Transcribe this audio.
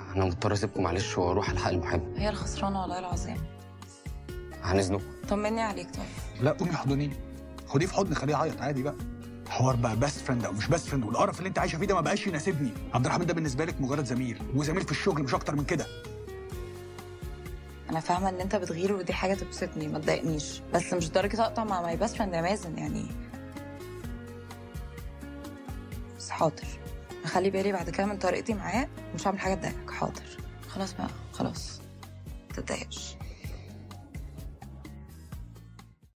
انا مضطر اسيبكم معلش واروح الحق المحامي هي الخسرانه والله العظيم هنزنكم طمني عليك طيب لا قومي احضنيني خديه في حضن خليه يعيط عادي بقى حوار بقى بيست فريند او مش بيست فريند والقرف اللي انت عايشه فيه ده ما بقاش يناسبني عبد الرحمن ده بالنسبه لك مجرد زميل وزميل في الشغل مش اكتر من كده انا فاهمه ان انت بتغير ودي حاجه تبسطني ما تضايقنيش بس مش درجه اقطع مع ماي بيست فريند يا مازن يعني بس حاضر اخلي بالي بعد كده من طريقتي معاه مش هعمل حاجه تضايقك حاضر خلاص بقى خلاص ما تتضايقش